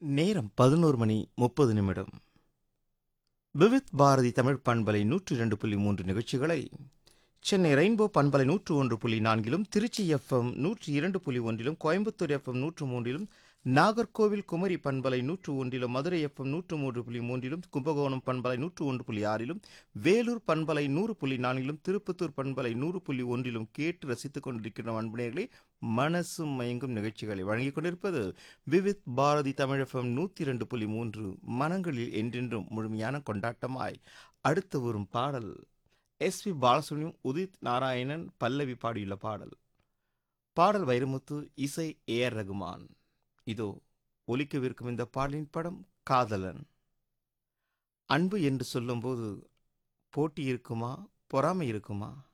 நேரம் பதினோரு மணி முப்பது நிமிடம் விவித் பாரதி தமிழ் பண்பலை நூற்றி இரண்டு புள்ளி மூன்று நிகழ்ச்சிகளை சென்னை ரெயின்போ பண்பலை நூற்று ஒன்று புள்ளி நான்கிலும் திருச்சி எஃப்எம் நூற்றி இரண்டு புள்ளி ஒன்றிலும் கோயம்புத்தூர் எஃப்எம் நூற்று மூன்றிலும் நாகர்கோவில் குமரி பண்பலை நூற்று ஒன்றிலும் மதுரை எஃப்எம் நூற்று மூன்று புள்ளி மூன்றிலும் கும்பகோணம் பண்பலை நூற்று ஒன்று புள்ளி ஆறிலும் வேலூர் பண்பலை நூறு புள்ளி நான்கிலும் திருப்பத்தூர் பண்பலை நூறு புள்ளி ஒன்றிலும் கேட்டு ரசித்துக் கொண்டிருக்கிற அன்புநேயர்களே மனசு மயங்கும் நிகழ்ச்சிகளை வழங்கிக் கொண்டிருப்பது விவித் பாரதி தமிழ் எஃப்எம் நூற்றி இரண்டு புள்ளி மூன்று மனங்களில் என்றென்றும் முழுமையான கொண்டாட்டமாய் அடுத்து வரும் பாடல் எஸ் பி பாலசுப்ரமணியம் உதித் நாராயணன் பல்லவி பாடியுள்ள பாடல் பாடல் வைரமுத்து இசை ஏ ஆர் ரகுமான் இதோ ஒலிக்கவிருக்கும் இந்த பாடலின் படம் காதலன் அன்பு என்று சொல்லும்போது போட்டி இருக்குமா பொறாமை இருக்குமா